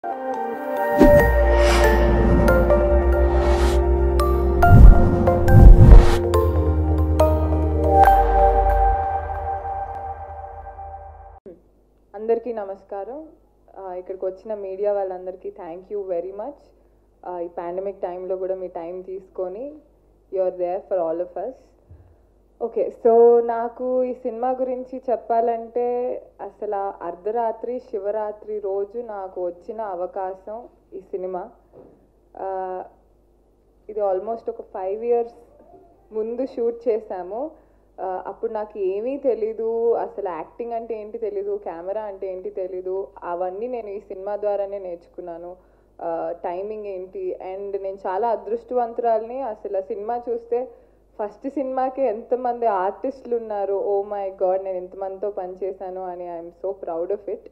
అందరికీ నమస్కారం ఆ, ఇక్కడికి వచ్చిన మీడియా వాళ్ళందరికీ థ్యాంక్ యూ వెరీ మచ్ ఈ పాండమిక్ టైంలో కూడా మీ టైం తీసుకొని you are there for all of us okay so నాకు ఈ సినిమా గురించి చెప్పాలంటే అసలు ఆ అర్ధరాత్రి శివరాత్రి రోజు నాకు వచ్చిన అవకాశం ఈ సినిమా ఆ, ఇది ఆల్మోస్ట్ ఒక ఫైవ్ ఇయర్స్ ముందు షూట్ చేశాము ఆ, అప్పుడు నాకు ఏమీ తెలీదు అసలు యాక్టింగ్ అంటే ఏంటి తెలీదు కెమెరా అంటే ఏంటి తెలీదు అవన్నీ నేను ఈ సినిమా ద్వారానే నేర్చుకున్నాను టైమింగ్ ఏంటి అండ్ నేను చాలా అదృష్టవంతురాల్ని అసలు ఆ సినిమా చూస్తే ఫస్ట్ సినిమాకి ఎంతమంది ఆర్టిస్టులు ఉన్నారు ఓ మై గాడ్ నేను ఎంతమందితో పనిచేశాను అని I'm so proud of it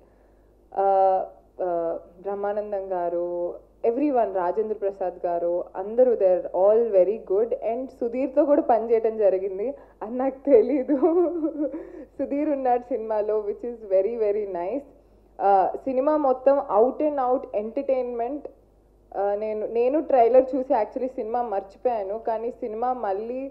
Brahmanandam garu every one Rajendra Prasad garu అందరూ there all very good and సుధీర్తో కూడా పనిచేయడం జరిగింది అని నాకు తెలీదు సుధీర్ ఉన్నాడు సినిమాలో which is very very nice cinema మొత్తం అవుట్ అండ్ అవుట్ ఎంటర్టైన్మెంట్ నేను నేను ట్రైలర్ చూసి యాక్చువల్లీ సినిమా మర్చిపోయాను కానీ సినిమా మళ్ళీ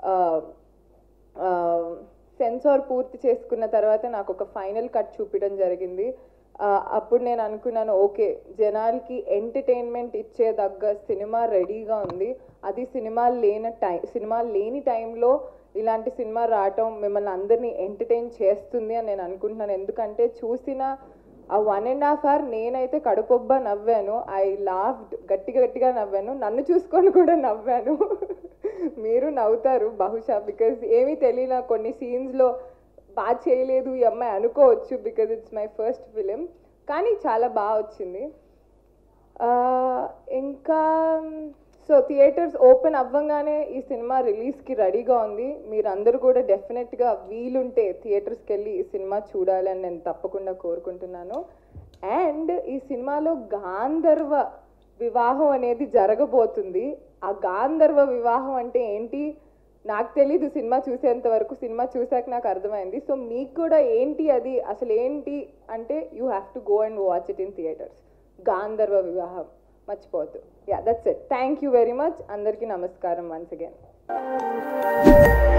సెన్సార్ పూర్తి చేసుకున్న తర్వాత నాకు ఒక ఫైనల్ కట్ చూపించడం జరిగింది ఆ, అప్పుడు నేను అనుకున్నాను ఓకే జనాలకి ఎంటర్టైన్మెంట్ ఇచ్చేదగ్గ సినిమా రెడీగా ఉంది అది సినిమా లేని టైం సినిమా లేని టైంలో ఇలాంటి సినిమా రావటం మిమ్మల్ని అందరినీ ఎంటర్టైన్ చేస్తుంది అని నేను అనుకుంటున్నాను ఎందుకంటే చూసిన ఆ వన్ అండ్ హాఫ్ అవర్ నేనైతే కడుపొబ్బ నవ్వాను ఐ లాఫ్డ్ గట్టిగా గట్టిగా నవ్వాను నన్ను చూసుకొని కూడా నవ్వాను మీరు నవ్వుతారు బహుశా బికాజ్ ఏమీ తెలియన కొన్ని సీన్స్లో బాగా చేయలేదు ఈ అమ్మాయి అనుకోవచ్చు because it's my first film కానీ చాలా బాగా వచ్చింది ఆ, ఇంకా సో థియేటర్స్ ఓపెన్ అవ్వగానే ఈ సినిమా రిలీజ్కి రెడీగా ఉంది మీరందరూ కూడా డెఫినెట్గా వీలుంటే థియేటర్స్కి వెళ్ళి ఈ సినిమా చూడాలని నేను తప్పకుండా కోరుకుంటున్నాను అండ్ ఈ సినిమాలో గాంధర్వ వివాహం అనేది జరగబోతుంది ఆ గాంధర్వ వివాహం అంటే ఏంటి నాకు తెలీదు సినిమా చూసేంత వరకు సినిమా చూసాక నాకు అర్థమైంది సో మీకు కూడా ఏంటి అది అసలు ఏంటి అంటే you have to go and watch it in theatres Gandharva Vivaham మర్చిపోవద్దు yeah that's it thank you very much అందరికీ నమస్కారం వన్స్ అగైన్